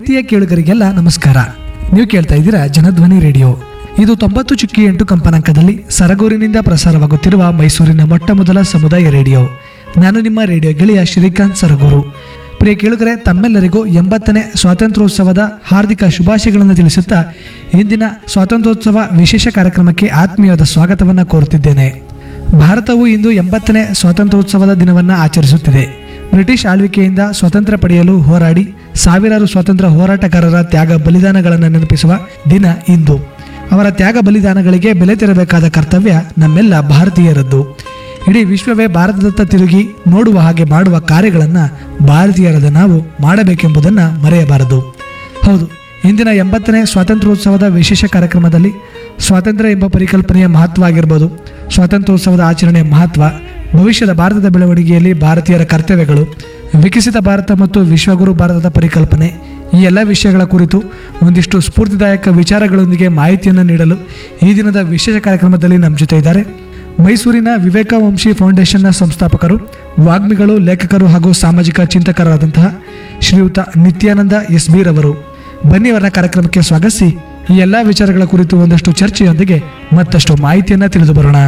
ಪ್ರೀತಿಯ ಕೇಳುಗರಿಗೆಲ್ಲ ನಮಸ್ಕಾರ ನೀವು ಕೇಳ್ತಾ ಇದ್ದೀರಾ ಜನಧ್ವನಿ ರೇಡಿಯೋ ಇದು ತೊಂಬತ್ತು ಚುಕ್ಕಿ ಎಂಟು ಕಂಪನಾಂಕದಲ್ಲಿ ಸರಗೂರಿನಿಂದ ಪ್ರಸಾರವಾಗುತ್ತಿರುವ ಮೈಸೂರಿನ ಮೊಟ್ಟ ಮೊದಲ ಸಮುದಾಯ ರೇಡಿಯೋ ನಾನು ನಿಮ್ಮ ರೇಡಿಯೋ ಗೆಳೆಯ ಶ್ರೀಕಾಂತ್ ಸರಗೂರು ಪ್ರಿಯ ಕೇಳುಗರೆ ತಮ್ಮೆಲ್ಲರಿಗೂ ಎಂಬತ್ತನೇ ಸ್ವಾತಂತ್ರ್ಯೋತ್ಸವದ ಹಾರ್ದಿಕ ಶುಭಾಶಯಗಳನ್ನು ತಿಳಿಸುತ್ತಾ ಇಂದಿನ ಸ್ವಾತಂತ್ರ್ಯೋತ್ಸವ ವಿಶೇಷ ಕಾರ್ಯಕ್ರಮಕ್ಕೆ ಆತ್ಮೀಯವಾದ ಸ್ವಾಗತವನ್ನು ಕೋರುತ್ತಿದ್ದೇನೆ ಭಾರತವು ಇಂದು ಎಂಬತ್ತನೇ ಸ್ವಾತಂತ್ರ್ಯೋತ್ಸವದ ದಿನವನ್ನು ಆಚರಿಸುತ್ತಿದೆ ಬ್ರಿಟಿಷ್ ಆಳ್ವಿಕೆಯಿಂದ ಸ್ವಾತಂತ್ರ್ಯ ಪಡೆಯಲು ಹೋರಾಡಿ ಸಾವಿರಾರು ಸ್ವಾತಂತ್ರ್ಯ ಹೋರಾಟಗಾರರ ತ್ಯಾಗ ಬಲಿದಾನಗಳನ್ನು ನೆನಪಿಸುವ ದಿನ ಇಂದು ಅವರ ತ್ಯಾಗ ಬಲಿದಾನಗಳಿಗೆ ಬೆಲೆ ತೆರಬೇಕಾದ ಕರ್ತವ್ಯ ನಮ್ಮೆಲ್ಲ ಭಾರತೀಯರದ್ದು ಇಡೀ ವಿಶ್ವವೇ ಭಾರತದತ್ತ ತಿರುಗಿ ನೋಡುವ ಹಾಗೆ ಮಾಡುವ ಕಾರ್ಯಗಳನ್ನು ಭಾರತೀಯರಾದ ನಾವು ಮಾಡಬೇಕೆಂಬುದನ್ನು ಮರೆಯಬಾರದು ಹೌದು ಇಂದಿನ ಎಂಬತ್ತನೇ ಸ್ವಾತಂತ್ರ್ಯೋತ್ಸವದ ವಿಶೇಷ ಕಾರ್ಯಕ್ರಮದಲ್ಲಿ ಸ್ವಾತಂತ್ರ್ಯ ಎಂಬ ಪರಿಕಲ್ಪನೆಯ ಮಹತ್ವ ಆಗಿರ್ಬೋದು ಸ್ವಾತಂತ್ರ್ಯೋತ್ಸವದ ಆಚರಣೆಯ ಮಹತ್ವ ಭವಿಷ್ಯದ ಭಾರತದ ಬೆಳವಣಿಗೆಯಲ್ಲಿ ಭಾರತೀಯರ ಕರ್ತವ್ಯಗಳು ವಿಕಸಿತ ಭಾರತ ಮತ್ತು ವಿಶ್ವಗುರು ಭಾರತದ ಪರಿಕಲ್ಪನೆ ಈ ಎಲ್ಲ ವಿಷಯಗಳ ಕುರಿತು ಒಂದಿಷ್ಟು ಸ್ಫೂರ್ತಿದಾಯಕ ವಿಚಾರಗಳೊಂದಿಗೆ ಮಾಹಿತಿಯನ್ನು ನೀಡಲು ಈ ದಿನದ ವಿಶೇಷ ಕಾರ್ಯಕ್ರಮದಲ್ಲಿ ನಮ್ಮ ಜೊತೆ ಇದ್ದಾರೆ ಮೈಸೂರಿನ ವಿವೇಕ ವಂಶಿ ಫೌಂಡೇಶನ್ನ ಸಂಸ್ಥಾಪಕರು ವಾಗ್ಮಿಗಳು ಲೇಖಕರು ಹಾಗೂ ಸಾಮಾಜಿಕ ಚಿಂತಕರಾದಂತಹ ಶ್ರೀಯುತ ನಿತ್ಯಾನಂದ ಎಸ್ ಬಿ ರವರು ಬನ್ನಿ ಅವರ ಕಾರ್ಯಕ್ರಮಕ್ಕೆ ಸ್ವಾಗತಿಸಿ ಈ ಎಲ್ಲ ವಿಚಾರಗಳ ಕುರಿತು ಒಂದಷ್ಟು ಚರ್ಚೆಯೊಂದಿಗೆ ಮತ್ತಷ್ಟು ಮಾಹಿತಿಯನ್ನ ತಿಳಿದು ಬರೋಣ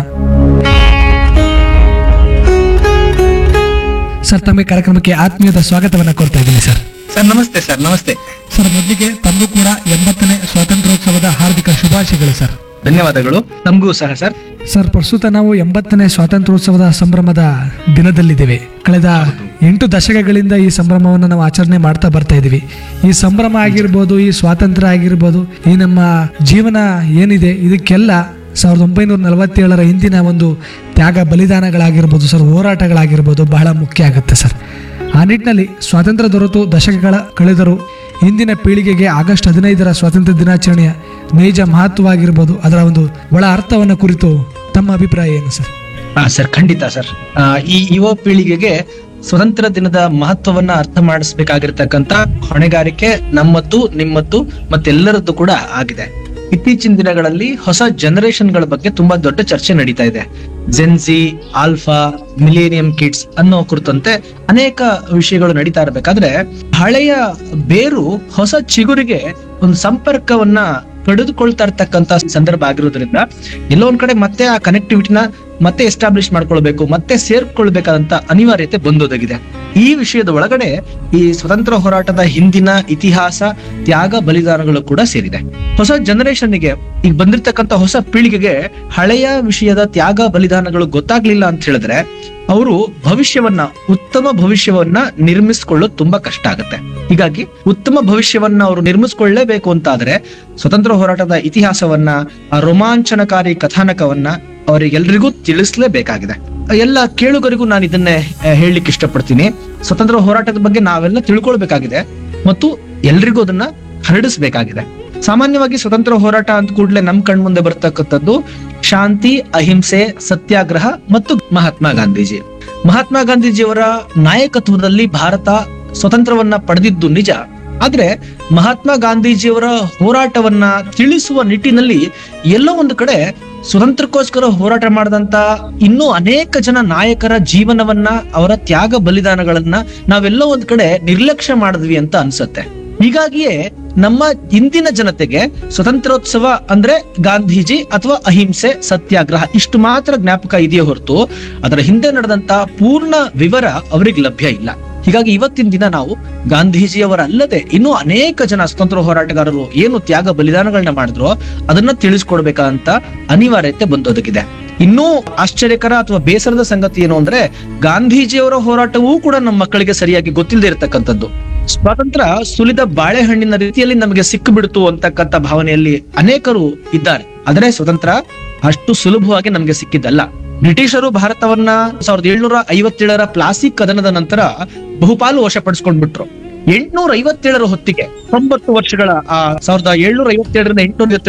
ಸರ್ ತಮಗೆ ಕಾರ್ಯಕ್ರಮಕ್ಕೆ ಆತ್ಮೀಯದ ಸ್ವಾಗತವನ್ನ ಕೋರ್ತಾ ಇದ್ದೀನಿ sir sir namaste sir namaste sir ಮೊದಲಿಗೆ ತಮಗೂ ಕೂಡ ಎಂಬತ್ತನೇ ಸ್ವಾತಂತ್ರ್ಯೋತ್ಸವದ ಹಾರ್ದಿಕ ಶುಭಾಶಯಗಳು ಸರ್ ಧನ್ಯವಾದಗಳು ತಮಗೂ ಸಹ ಸರ್ ಸರ್ ಪ್ರಸ್ತುತ ನಾವು ಎಂಬತ್ತನೇ ಸ್ವಾತಂತ್ರ್ಯೋತ್ಸವದ ಸಂಭ್ರಮದ ದಿನದಲ್ಲಿದ್ದೇವೆ ಕಳೆದ ಎಂಟು ದಶಕಗಳಿಂದ ಈ ಸಂಭ್ರಮವನ್ನು ನಾವು ಆಚರಣೆ ಮಾಡ್ತಾ ಬರ್ತಾ ಇದ್ದೀವಿ ಈ ಸಂಭ್ರಮ ಆಗಿರ್ಬೋದು ಈ ಸ್ವಾತಂತ್ರ್ಯ ಆಗಿರ್ಬೋದು ಈ ನಮ್ಮ ಜೀವನ ಏನಿದೆ ಇದಕ್ಕೆಲ್ಲ ಸಾವಿರದ ಒಂಬೈನೂರ ನಲವತ್ತೇಳರ ಹಿಂದಿನ ಒಂದು ತ್ಯಾಗ ಬಲಿದಾನಗಳಾಗಿರ್ಬೋದು ಸರ್ ಹೋರಾಟಗಳಾಗಿರ್ಬೋದು ಬಹಳ ಮುಖ್ಯ ಆಗುತ್ತೆ ಸರ್ ಆ ನಿಟ್ಟಿನಲ್ಲಿ ಸ್ವಾತಂತ್ರ್ಯ ದೊರೆತು ದಶಕಗಳ ಕಳೆದರೂ ಇಂದಿನ ಪೀಳಿಗೆಗೆ ಆಗಸ್ಟ್ ಹದಿನೈದರ ಸ್ವಾತಂತ್ರ್ಯ ದಿನಾಚರಣೆಯ ನೈಜ ಮಹತ್ವ ಆಗಿರ್ಬೋದು ಅದರ ಒಂದು ಒಳ ಅರ್ಥವನ್ನು ಕುರಿತು ತಮ್ಮ ಅಭಿಪ್ರಾಯ ಏನು ಸರ್ ಹಾ ಸರ್ ಖಂಡಿತ ಸರ್ ಆ, ಈ ಯುವ ಪೀಳಿಗೆಗೆ ಸ್ವತಂತ್ರ ದಿನದ ಮಹತ್ವವನ್ನ ಅರ್ಥ ಮಾಡಿಸ್ಬೇಕಾಗಿರ್ತಕ್ಕಂತ ಹೊಣೆಗಾರಿಕೆ ನಮ್ಮದ್ದು ನಿಮ್ಮದ್ದು ಮತ್ತೆಲ್ಲರದ್ದು ಕೂಡ ಆಗಿದೆ ಇತ್ತೀಚಿನ ದಿನಗಳಲ್ಲಿ ಹೊಸ ಜನರೇಷನ್ಗಳ ಬಗ್ಗೆ ತುಂಬಾ ದೊಡ್ಡ ಚರ್ಚೆ ನಡೀತಾ ಇದೆ ಜೆನ್ಸಿ ಆಲ್ಫಾ ಮಿಲೇನಿಯಂ ಕಿಡ್ಸ್ ಅನ್ನೋ ಕುರಿತಂತೆ ಅನೇಕ ವಿಷಯಗಳು ನಡೀತಾ ಇರಬೇಕಾದ್ರೆ ಹಳೆಯ ಬೇರು ಹೊಸ ಚಿಗುರಿಗೆ ಒಂದು ಸಂಪರ್ಕವನ್ನ ಪಡೆದುಕೊಳ್ತಾ ಇರ್ತಕ್ಕಂತ ಸಂದರ್ಭ ಆಗಿರೋದ್ರಿಂದ ಎಲ್ಲೋ ಒಂದ್ ಕಡೆ ಮತ್ತೆ ಆ ಕನೆಕ್ಟಿವಿಟಿನ ಮತ್ತೆ ಎಸ್ಟಾಬ್ಲಿಷ್ ಮಾಡ್ಕೊಳ್ಬೇಕು ಮತ್ತೆ ಸೇರ್ಕೊಳ್ಬೇಕಾದಂತ ಅನಿವಾರ್ಯತೆ ಬಂದೋದಾಗಿದೆ ಈ ವಿಷಯದ ಒಳಗಡೆ ಈ ಸ್ವತಂತ್ರ ಹೋರಾಟದ ಹಿಂದಿನ ಇತಿಹಾಸ ತ್ಯಾಗ ಬಲಿದಾನಗಳು ಕೂಡ ಸೇರಿದೆ ಹೊಸ ಜನರೇಷನ್ಗೆ ಈಗ ಬಂದಿರ್ತಕ್ಕಂತ ಹೊಸ ಪೀಳಿಗೆಗೆ ಹಳೆಯ ವಿಷಯದ ತ್ಯಾಗ ಬಲಿದಾನಗಳು ಗೊತ್ತಾಗ್ಲಿಲ್ಲ ಅಂತ ಹೇಳಿದ್ರೆ ಅವರು ಭವಿಷ್ಯವನ್ನ ಉತ್ತಮ ಭವಿಷ್ಯವನ್ನ ನಿರ್ಮಿಸ್ಕೊಳ್ಳೋದು ತುಂಬಾ ಕಷ್ಟ ಆಗುತ್ತೆ ಹೀಗಾಗಿ ಉತ್ತಮ ಭವಿಷ್ಯವನ್ನ ಅವರು ನಿರ್ಮಿಸ್ಕೊಳ್ಳೇಬೇಕು ಅಂತಾದ್ರೆ ಸ್ವತಂತ್ರ ಹೋರಾಟದ ಇತಿಹಾಸವನ್ನ ಆ ರೋಮಾಂಚನಕಾರಿ ಕಥಾನಕವನ್ನ ಅವರಿಗೆಲ್ರಿಗೂ ತಿಳಿಸ್ಲೇಬೇಕಾಗಿದೆ ಎಲ್ಲ ಕೇಳುಗರಿಗೂ ನಾನು ಇದನ್ನೇ ಆ, ಹೇಳಲಿಕ್ಕೆ ಇಷ್ಟಪಡ್ತೀನಿ ಸ್ವತಂತ್ರ ಹೋರಾಟದ ಬಗ್ಗೆ ನಾವೆಲ್ಲ ತಿಳ್ಕೊಳ್ಬೇಕಾಗಿದೆ ಮತ್ತು ಎಲ್ರಿಗೂ ಅದನ್ನ ಹರಡಿಸ್ಬೇಕಾಗಿದೆ ಸಾಮಾನ್ಯವಾಗಿ ಸ್ವತಂತ್ರ ಹೋರಾಟ ಅಂತ ಕೂಡಲೇ ನಮ್ ಕಣ್ಮುಂದೆ ಬರ್ತಕ್ಕಂಥದ್ದು ಶಾಂತಿ ಅಹಿಂಸೆ ಸತ್ಯಾಗ್ರಹ ಮತ್ತು ಮಹಾತ್ಮ ಗಾಂಧೀಜಿ ಮಹಾತ್ಮ ಗಾಂಧೀಜಿಯವರ ನಾಯಕತ್ವದಲ್ಲಿ ಭಾರತ ಸ್ವತಂತ್ರವನ್ನ ಪಡೆದಿದ್ದು ನಿಜ ಆದ್ರೆ ಮಹಾತ್ಮ ಗಾಂಧೀಜಿಯವರ ಹೋರಾಟವನ್ನ ತಿಳಿಸುವ ನಿಟ್ಟಿನಲ್ಲಿ ಎಲ್ಲೋ ಒಂದು ಕಡೆ ಸ್ವತಂತ್ರಕ್ಕೋಸ್ಕರ ಹೋರಾಟ ಮಾಡಿದಂತ ಇನ್ನೂ ಅನೇಕ ಜನ ನಾಯಕರ ಜೀವನವನ್ನ ಅವರ ತ್ಯಾಗ ಬಲಿದಾನಗಳನ್ನ ನಾವೆಲ್ಲೋ ಒಂದ್ ಕಡೆ ನಿರ್ಲಕ್ಷ್ಯ ಮಾಡಿದ್ವಿ ಅಂತ ಅನ್ಸತ್ತೆ ಹೀಗಾಗಿಯೇ ನಮ್ಮ ಇಂದಿನ ಜನತೆಗೆ ಸ್ವತಂತ್ರೋತ್ಸವ ಅಂದ್ರೆ ಗಾಂಧೀಜಿ ಅಥವಾ ಅಹಿಂಸೆ ಸತ್ಯಾಗ್ರಹ ಇಷ್ಟು ಮಾತ್ರ ಜ್ಞಾಪಕ ಇದೆಯೇ ಹೊರತು ಅದರ ಹಿಂದೆ ನಡೆದಂತ ಪೂರ್ಣ ವಿವರ ಅವರಿಗೆ ಲಭ್ಯ ಇಲ್ಲ ಹೀಗಾಗಿ ಇವತ್ತಿನ ದಿನ ನಾವು ಗಾಂಧೀಜಿಯವರ ಅಲ್ಲದೆ ಇನ್ನೂ ಅನೇಕ ಜನ ಸ್ವತಂತ್ರ ಹೋರಾಟಗಾರರು ಏನು ತ್ಯಾಗ ಬಲಿದಾನಗಳನ್ನ ಮಾಡಿದ್ರು ಅದನ್ನ ತಿಳಿಸ್ಕೊಡ್ಬೇಕಂತ ಅನಿವಾರ್ಯತೆ ಬಂದೊದಗಿದೆ ಇನ್ನೂ ಆಶ್ಚರ್ಯಕರ ಅಥವಾ ಬೇಸರದ ಸಂಗತಿ ಏನು ಅಂದ್ರೆ ಗಾಂಧೀಜಿಯವರ ಹೋರಾಟವೂ ಕೂಡ ನಮ್ಮ ಮಕ್ಕಳಿಗೆ ಸರಿಯಾಗಿ ಗೊತ್ತಿಲ್ಲದೆ ಇರತಕ್ಕಂಥದ್ದು ಸ್ವಾತಂತ್ರ್ಯ ಸುಲಿದ ಬಾಳೆಹಣ್ಣಿನ ರೀತಿಯಲ್ಲಿ ನಮಗೆ ಸಿಕ್ಕು ಬಿಡ್ತು ಅಂತಕ್ಕಂಥ ಭಾವನೆಯಲ್ಲಿ ಅನೇಕರು ಇದ್ದಾರೆ ಆದರೆ ಸ್ವತಂತ್ರ ಅಷ್ಟು ಸುಲಭವಾಗಿ ನಮಗೆ ಸಿಕ್ಕಿದ್ದಲ್ಲ ಬ್ರಿಟಿಷರು ಭಾರತವನ್ನ ಸಾವಿರದ ಏಳ್ನೂರ ಐವತ್ತೇಳರ ಪ್ಲಾಸಿಕ್ ಕದನದ ನಂತರ ಬಹುಪಾಲು ವಶಪಡಿಸ್ಕೊಂಡ್ಬಿಟ್ರು ಎಂಟ್ನೂರ ಐವತ್ತೇಳರ ಹೊತ್ತಿಗೆ ತೊಂಬತ್ತು ವರ್ಷಗಳ ಆ ಸಾವಿರದ ಏಳ್ನೂರ ಐವತ್ತೇಳರಿಂದ ಎಂಟುನೂರ